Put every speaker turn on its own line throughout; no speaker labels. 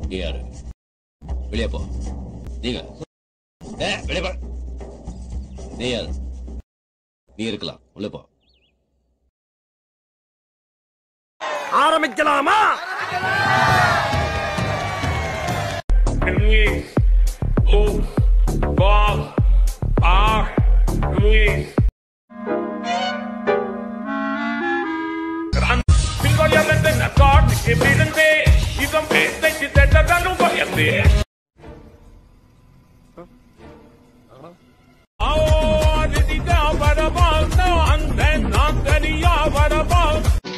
நீ யாரு வெளியே போ நீங்க ஏ, வெளியே போ நீ யாரு நீ இருக்கலாம் உள்ள போ
ஆரம்பிக்கலாமா
Luis, O, Bob, R, Luis. Gran Victoria de la corte que viven de y son peste que te tratan un boyante. Oh, did he go by the ball? No, and then not that he are by the ball.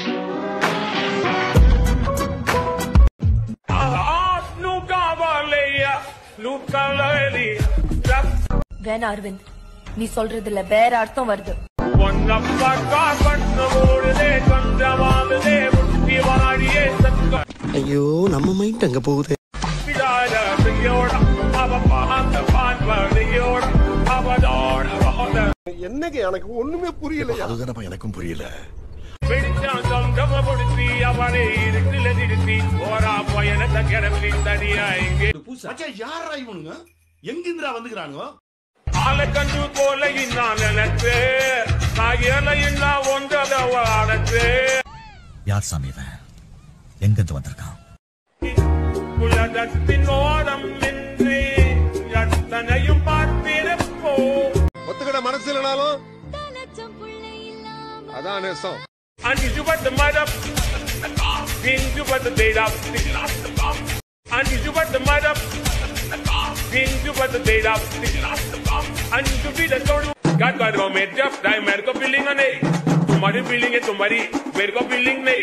Ah, nunca valía, nunca valía.
வேணா அரவிந்த் நீ சொல்றதுல வேற அர்த்தம் வருது
ஒன்னப்பா காப்பண்ண ஓடுதே கொஞ்சமாகுதே முட்டி வாடியே சத்த
ஐயோ நம்ம மைண்ட் அங்க போகுது
பிடாத பிரியோட அவ பார்த்த பார்வையோட அவதோட வாட
என்னங்க எனக்கு ஒண்ணுமே புரியலையா
அதுதானப்பா எனக்கும் புரியல
பிடிச்சான் சொந்தம பிடிச்சி அவனை இருக்குல திருத்தி போரா பயணத்தை கிளம்பி தனியா இங்கே
மச்சான் யாரா இவனுங்க எங்கிந்திரா வந்துக்கிறானுங்க
ஆலக்கண்டு போல நான் நினைச்சு நான் ஏழையின்னா ஒன்றத வாழச்சு
யார் சாமி இவன் எங்கிருந்து வந்திருக்கான்
உலகத்தின் ஓரம் நின்று எத்தனையும் பார்த்திருப்போ
ஒத்துக்கிட மனசு இல்லைனாலும் அதான் நேசம்
அஞ்சு பத்து மரம் இஞ்சு பத்து தேடா அஞ்சு பத்து மரம் இஞ்சு பத்து தேடா அஞ்சு விட தோடு God God go मेरे जब दाई मेरे को बिल्डिंग नहीं तुम्हारी बिल्डिंग है तुम्हारी मेरे को बिल्डिंग नहीं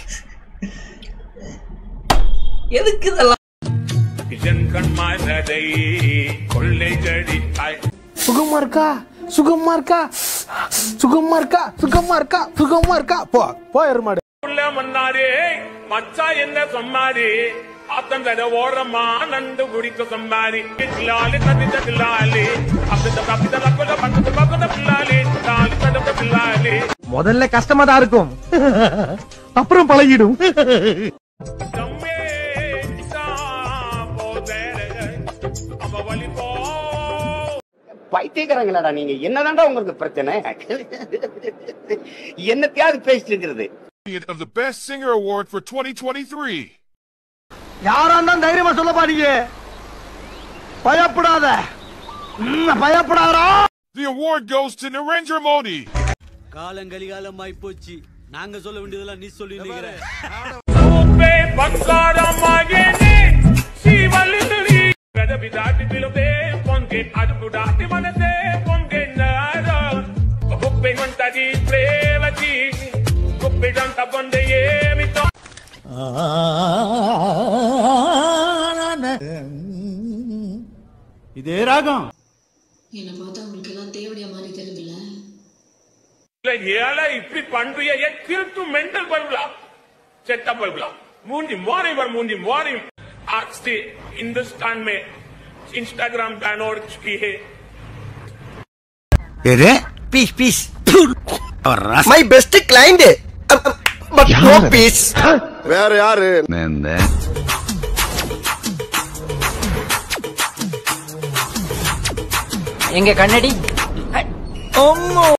இதன் கண்மானதை கொள்ளை கடித்தாய்
சுகமா இருக்கா சுகமா இருக்கா சுகமா இருக்கா சுகமா இருக்கா சுகமா இருக்கா போ போ எருமாடு
உள்ள மன்னாரே மச்சா என்ன சொன்னாரு அத்தந்தட ஓரமா நண்டு குடிக்க சொன்னாரு கிளாலி தந்தித கிளாலி அப்படி தப்பித லக்கல பக்கத்து பக்கத்து பிள்ளாலி தாலி தந்த பிள்ளாலி
முதல்ல கஷ்டமா தான் இருக்கும் அப்புறம் பழகிடும்
தம்மே கிட்டா போதேரே அம்ம வலி போ
பைத்தியக்காரங்களாடா நீங்க என்னதான்டா உங்களுக்கு பிரச்சனை என்னத்தையாவது பேசிட்டு இருக்கிறது
of the Best Singer Award for 2023.
யாரா இருந்தாலும் தைரியமா சொல்ல பாருங்க பயப்படாத ம், பயப்படாதடா
The award goes to Narendra Modi.
காலங்கலிகாலமாய் போச்சு நாங்க சொல்ல வேண்டியதெல்லாம் நீ சொல்லி
உப்பே பக்காரமாகேனே శివలిందుని పెదవి దాటి పిలుపే పొంగే అడుగు దాటి మనసే పొంగే నారా ఉప్పే ఉంటది ప్రేమకి ఉప్పిడంత పొందే ఏమిటో
இதே ராகம்
என்ன பார்த்தா உங்களுக்கு எல்லாம் தேவடியா மாதிரி தெரியுதுல்ல
இல்ல ஏழை இப்படி பண்றிய திருட்டு மென்டல் பல்புலா செட்ட பல்புலா மூஞ்சி மாறி வர் மூஞ்சி மாறி आज से हिंदुस्तान में इंस्टाग्राम बैन हो चुकी है
எது fees fees my best client but no fees வேற யாரு
எங்க கண்ணடி